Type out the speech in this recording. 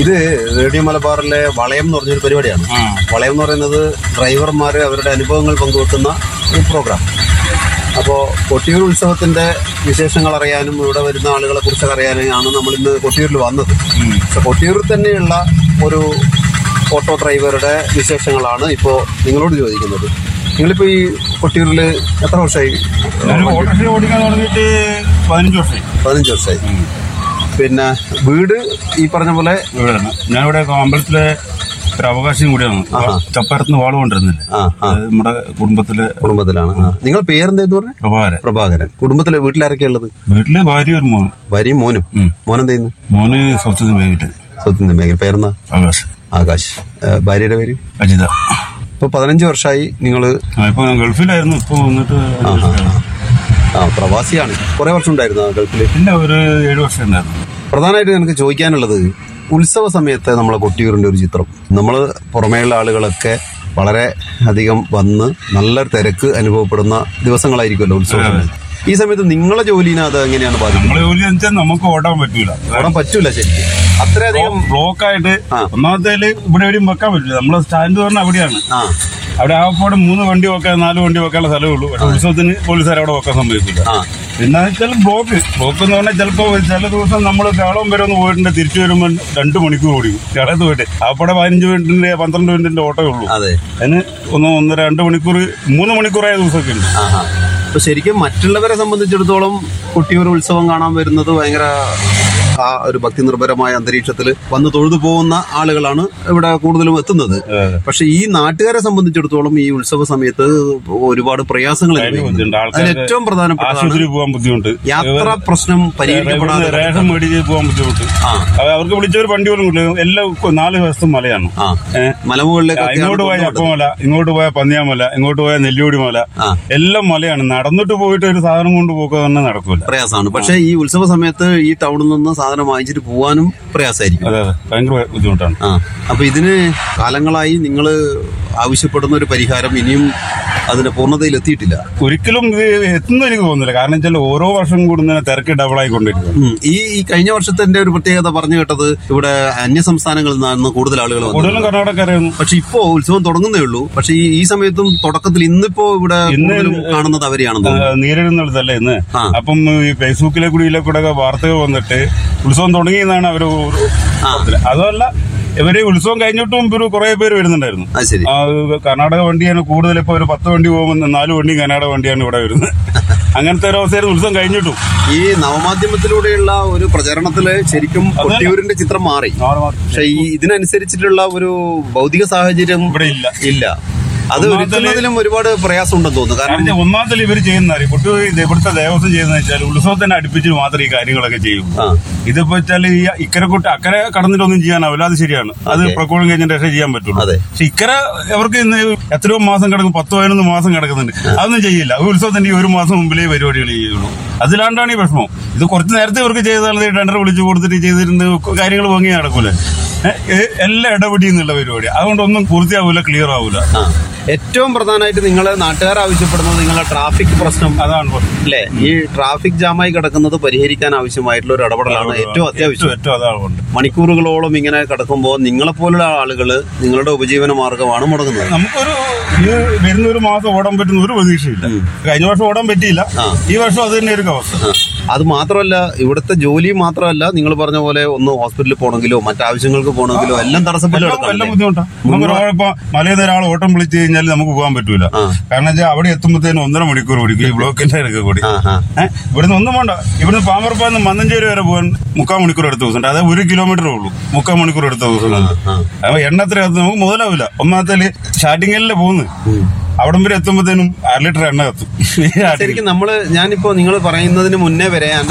ഇത് റേഡിയോ മലബാറിലെ വളയം എന്ന് പറഞ്ഞൊരു പരിപാടിയാണ് ആ. വളയം എന്ന് പറയുന്നത് ഡ്രൈവർമാർ അവരുടെ അനുഭവങ്ങൾ പങ്കുവെക്കുന്ന ഒരു പ്രോഗ്രാം അപ്പോൾ കൊട്ടിയൂർ ഉത്സവത്തിന്റെ വിശേഷങ്ങൾ അറിയാനും ഇവിടെ വരുന്ന ആളുകളെ കുറിച്ചൊക്കെ അറിയാനാണ് നമ്മൾ ഇന്ന് കൊട്ടിയൂരിൽ വന്നത് പക്ഷെ കൊട്ടിയൂരിൽ തന്നെയുള്ള ഒരു ഓട്ടോ ഡ്രൈവറുടെ വിശേഷങ്ങളാണ് ഇപ്പോൾ നിങ്ങളോട് ചോദിക്കുന്നത് നിങ്ങളിപ്പോൾ ഈ കൊട്ടിയൂരിൽ എത്ര വർഷമായി ഞാൻ ഓട്ടോറിക്ഷ ഓടിക്കാൻ തുടങ്ങിയിട്ട് പതിനഞ്ച് വർഷമായി പതിനഞ്ച് വർഷമായി പിന്നെ വീട് ഈ പറഞ്ഞ പോലെ ഇവിടെയാണ് ഞാനിവിടെ അമ്പലത്തിലെ ഒരു അവകാശം കൂടിയാണ് ചപ്പരത്തുനിന്ന് വാള് കൊണ്ടിരുന്നില്ലേ ആ ആ അത് നമ്മുടെ കുടുംബത്തിലെ കുടുംബത്തിലാണ് ആ. നിങ്ങൾ പേരെന്താന്ന് പറഞ്ഞേ പ്രഭാകരൻ പ്രഭാകരൻ കുടുംബത്തിലെ വീട്ടിലാരൊക്കെ ഉള്ളത് വീട്ടില് ഭാര്യ ഒരു മോൻ ഭാര്യയും മോനും ഉം. മോനെന്ത് ചെയ്യുന്നു മോന് സ്വസ്ഥത മേഖല സ്വത്തിന്റെ മേഖല പേരെന്താ അവകാശം ആകാശ് ഏ, ഭാര്യയുടെ പേര് അജിത ഇപ്പൊ പതിനഞ്ച് വർഷമായി നിങ്ങൾ ആ, ഇപ്പൊ ഞാൻ ഗൾഫിലായിരുന്നു ഇപ്പൊ വന്നിട്ട് ആ പ്രവാസിയാണ് കുറെ വർഷം ഉണ്ടായിരുന്നു ആ ഗൾഫില് പിന്നെ ഒരു ഏഴു വർഷം ഉണ്ടായിരുന്നു പ്രധാനമായിട്ട് എനിക്ക് ചോദിക്കാനുള്ളത് ഉത്സവ സമയത്ത് നമ്മളെ കൊട്ടിയൂരിന്റെ ഒരു ചിത്രം നമ്മൾ പുറമേയുള്ള ആളുകളൊക്കെ വളരെ അധികം വന്ന് നല്ല തിരക്ക് അനുഭവപ്പെടുന്ന ദിവസങ്ങളായിരിക്കുമല്ലോ ഉത്സവ സമയത്ത് ഈ സമയത്ത് നിങ്ങളെ ജോലിനെ അത് എങ്ങനെയാണ് ബാധിക്കുന്നത് നമ്മളെ ജോലി എന്ന് വെച്ചാൽ നമുക്ക് ഓടാൻ പറ്റൂല ഓടാൻ പറ്റൂല ശരിക്കും അത്രയധികം ബ്ലോക്ക് ആയിട്ട് ആ. ഒന്നാമത്തേല് ഇവിടെ എവിടെയും വെക്കാൻ പറ്റില്ല നമ്മളെ സ്റ്റാൻഡ് പറഞ്ഞാൽ അവിടെയാണ് ആ അവിടെ ആകപ്പാട് മൂന്ന് വണ്ടി വെക്കാൻ നാല് വണ്ടി വെക്കാനുള്ള സ്ഥലമേ ഉള്ളൂ പക്ഷെ ഉത്സവത്തിന് പോലീസുകാർ അവിടെ വെക്കാൻ സമ്മതിക്കില്ല ആ പിന്നെ വെച്ചാൽ ബ്ലോക്ക് ബ്ലോക്ക് എന്ന് പറഞ്ഞാൽ ചിലപ്പോൾ ചില ദിവസം നമ്മൾ കേളം വരെ ഒന്ന് പോയിട്ടുണ്ട് തിരിച്ചു വരുമ്പോൾ രണ്ട് മണിക്കൂർ ഓടി കേളത്ത് പോയിട്ട് ആകപ്പാടെ പതിനഞ്ച് മിനിറ്റിന്റെ പന്ത്രണ്ട് മിനിറ്റിന്റെ ഓട്ടമേ ഉള്ളൂ അതെ അതിന് ഒന്ന് ഒന്നര രണ്ട് മണിക്കൂർ മൂന്ന് മണിക്കൂറായ ദിവസമൊക്കെ ഉണ്ട് ആഹാ. അപ്പൊ ശരിക്കും മറ്റുള്ളവരെ സംബന്ധിച്ചിടത്തോളം കുട്ടിയൂർ ഉത്സവം കാണാൻ വരുന്നത് ഭയങ്കര ആ ഒരു ഭക്തി നിർഭരമായ അന്തരീക്ഷത്തിൽ വന്ന് തൊഴുതു പോകുന്ന ആളുകളാണ് ഇവിടെ കൂടുതലും എത്തുന്നത് പക്ഷെ ഈ നാട്ടുകാരെ സംബന്ധിച്ചിടത്തോളം ഈ ഉത്സവ സമയത്ത് ഒരുപാട് പ്രയാസങ്ങൾ അനുഭവിക്കുന്നുണ്ട്. ബുദ്ധിമുട്ട് അതിൽ ആൾക്കാർക്ക് ഏറ്റവും പ്രധാനപ്പെട്ടതാണ് ആശുപത്രി പോകാൻ ബുദ്ധിമുട്ട് യാത്ര പ്രശ്നം പരിഹരിക്കപ്പെടാതെ ഇവിടുന്ന് റേഷൻ മേടിച്ച് പോകാൻ ബുദ്ധിമുട്ട് ആ. അവ- അവർക്ക് വിളിച്ചൊരു വണ്ടി പോലും കിട്ടില്ല എല്ലാം കൊ- നാല് ദിവസത്തും മലയാണ് ആ ഏ? മലമുകളിലേക്കൊക്കെ ഇങ്ങോട്ട് പോയ അപ്പമല ഇങ്ങോട്ട് പോയ പന്നിയാമല ഇങ്ങോട്ട് പോയ നെല്ലിയോടി മല ആ. എല്ലാം മലയാണ് നടന്നിട്ട് പോയിട്ട് ഒരു സാധനം കൊണ്ട് പോക്കുക തന്നെ നടക്കൂല പ്രയാസമാണ് പക്ഷെ ഈ ഉത്സവ സമയത്ത് ഈ ടൗണിൽ നിന്ന് സാധനം വാങ്ങിച്ചിട്ട് പോകാനും പ്രയാസമായിരിക്കും അതെ അതെ ഭയങ്കര ബുദ്ധിമുട്ടാണ് ആ അപ്പൊ ഇതിന് കാലങ്ങളായി നിങ്ങൾ ആവശ്യപ്പെടുന്ന ഒരു പരിഹാരം ഇനിയും അതിന്റെ പൂർണ്ണതയിൽ എത്തിയിട്ടില്ല ഒരിക്കലും ഇത് എത്തുന്ന എനിക്ക് തോന്നുന്നില്ല കാരണം വെച്ചാൽ ഓരോ വർഷം കൂടുന്നതിനെ തിരക്ക് ഡബിൾ ആയിക്കൊണ്ടിരിക്കുന്നു ഉം. ഈ ഈ കഴിഞ്ഞ വർഷത്തിന്റെ ഒരു പ്രത്യേകത പറഞ്ഞു കേട്ടത് ഇവിടെ അന്യ സംസ്ഥാനങ്ങളിൽ നിന്നാണ് കൂടുതൽ ആളുകൾ വന്നത് കൂടുതലും കർണാടകക്കാരായിരുന്നു പക്ഷെ ഇപ്പോ ഉത്സവം തുടങ്ങുന്നേ ഉള്ളൂ പക്ഷെ ഈ ഈ സമയത്തും തുടക്കത്തിൽ ഇന്നിപ്പോ ഇവിടെ ഇന്ന് കൂടുതലും കാണുന്നത് അവരെയാണെന്ന് തോന്നുന്നു നീരെഴുന്നള്ളതല്ലേ ഇന്ന് ആ. അപ്പം ഈ ഫേസ്ബുക്കിലെ കൂടി ഇതിലെ കൂടെ ഒക്കെ വാർത്തകൾ വന്നിട്ട് ഉത്സവം തുടങ്ങിയെന്നാണ് അവർ അതല്ല ഇവര് ഉത്സവം കഴിഞ്ഞിട്ടും മുമ്പ് ഒരു കുറെ പേര് വരുന്നുണ്ടായിരുന്നു അത് ശരി ആ, കർണാടക വണ്ടിയാണ് കൂടുതൽ ഇപ്പൊ ഒരു പത്ത് വണ്ടി പോകുമ്പോൾ നാല് വണ്ടി കർണാടക വണ്ടിയാണ് ഇവിടെ വരുന്നത് അങ്ങനത്തെ ഒരു അവസ്ഥയായിരുന്നു ഉത്സവം കഴിഞ്ഞിട്ടും ഈ നവമാധ്യമത്തിലൂടെയുള്ള ഒരു പ്രചരണത്തില് ശരിക്കും കൊട്ടിയൂരിന്റെ ചിത്രം മാറി പക്ഷെ ഈ ഇതിനനുസരിച്ചിട്ടുള്ള ഒരു ഭൗതിക സാഹചര്യം ഇവിടെ ഇല്ല ഇല്ല അത് ഒരുക്കുന്നതിലും ഒരുപാട് പ്രയാസം ഉണ്ടെന്ന് തോന്നുന്നു കാരണം കാരണം ഒന്നാമത്തെ ഇവർ ചെയ്യുന്ന അറിയാം പൊട്ടു ഇവിടുത്തെ ദേവസ്വം ചെയ്യുന്ന വെച്ചാൽ ഉത്സവത്തിനെ അടുപ്പിച്ച് മാത്രമേ ഈ കാര്യങ്ങളൊക്കെ ചെയ്യൂ ആ ഇതിപ്പോ വെച്ചാൽ ഈ ഇക്കരെ കൂട്ട് അക്കരെ കടന്നിട്ടൊന്നും ചെയ്യാനാവില്ല അത് ശരിയാണ് അത് പ്രക്കോളം കഴിഞ്ഞിട്ട് രക്ഷ ചെയ്യാൻ പറ്റുള്ളൂ അതെ. പക്ഷെ ഇക്കരെ അവർക്ക് ഇന്ന് എത്രയോ മാസം കിടക്കും പത്തോ പതിനൊന്ന് മാസം കിടക്കുന്നുണ്ട് അതൊന്നും ചെയ്യില്ല ഒരു ഉത്സവത്തിന്റെ ഈ ഒരു മാസം മുമ്പിലേ പരിപാടികൾ ചെയ്യുള്ളൂ അതിലാണ്ടാണ് ഈ വിഷമം ഇത് കുറച്ച് നേരത്തെ ഇവർക്ക് ചെയ്താൽ ടെൻഡർ വിളിച്ചു കൊടുത്തിട്ട് ചെയ്തിരുന്ന കാര്യങ്ങൾ ഭംഗി നടക്കൂലേ ഏ, ഏ, എല്ലാം ഇടപെടിയെന്നുള്ള പരിപാടി അതുകൊണ്ടൊന്നും പൂർത്തിയാവൂല ക്ലിയർ ആവൂല ആ ഏറ്റവും പ്രധാനമായിട്ട് നിങ്ങളെ നാട്ടുകാർ ആവശ്യപ്പെടുന്നത് നിങ്ങളെ ട്രാഫിക് പ്രശ്നം അതാണ് പ്രശ്നം. അല്ലേ ഈ ട്രാഫിക് ജാമായി കിടക്കുന്നത് പരിഹരിക്കാൻ ആവശ്യമായിട്ടുള്ള ഒരു ഇടപെടലാണ് ഏറ്റവും അത്യാവശ്യം ഏറ്റവും ഏറ്റവും അതാണ് കൊണ്ട് മണിക്കൂറുകളോളം ഇങ്ങനെ കിടക്കുമ്പോൾ നിങ്ങളെപ്പോലുള്ള ആളുകൾ നിങ്ങളുടെ ഉപജീവന മാർഗമാണ് മുടങ്ങുന്നത് നമുക്കൊരു ഇത് വരുന്ന ഒരു മാസം ഓടാൻ പറ്റുന്ന ഒരു പ്രതീക്ഷയില്ല കഴിഞ്ഞ വർഷം ഓടാൻ പറ്റിയില്ല ആ. ഈ വർഷം അത് തന്നെ ഒരു അവസ്ഥ ആ. അത് മാത്രമല്ല ഇവിടുത്തെ ജോലി മാത്രമല്ല നിങ്ങൾ പറഞ്ഞ പോലെ ഒന്ന് ഹോസ്പിറ്റലിൽ പോകണമെങ്കിലോ മറ്റാവശ്യങ്ങൾക്ക് പോകണമെങ്കിലോ എല്ലാം തടസ്സപ്പെട്ട് എല്ലാം എല്ലാം കിടക്കണം ബുദ്ധിമുട്ടാണ് നമുക്ക് ഒരാളിപ്പോ മലയിൽ ഒരാൾ ഓട്ടം വിളിച്ചു കഴിഞ്ഞാൽ നമുക്ക് പോകാൻ പറ്റൂല ആ. കാരണം വെച്ചാൽ അവിടെ എത്തുമ്പോഴത്തേനും ഒന്നര മണിക്കൂർ ഓടിക്കും ഈ ബ്ലോക്കിന്റെ ഇടയ്ക്ക് കൂടി ആ ആ ഏഹ് ഇവിടുന്ന് ഒന്നും വേണ്ട ഇവിടുന്ന് പാമ്പർപ്പാന്ന് മന്നഞ്ചേരി വരെ പോകാൻ മുക്കാൽ മണിക്കൂർ എടുത്ത ദിവസം അത് ഒരു കിലോമീറ്റർ ഉള്ളൂ മുക്കാൽ മണിക്കൂർ എടുത്ത ദിവസം ആ. അപ്പൊ എണ്ണത്ര നമുക്ക് മുതലാവില്ല ഒന്നാമത്തെ സ്റ്റാർട്ടിങ്ങിലല്ലേ പോകുന്നു അവിടം വരെ എത്തുമ്പോഴത്തേനും അര ലിറ്റർ എണ്ണ കത്തും ശരിക്കും നമ്മള് ഞാനിപ്പോ നിങ്ങൾ പറയുന്നതിന് മുന്നേ വരെ എന്റെ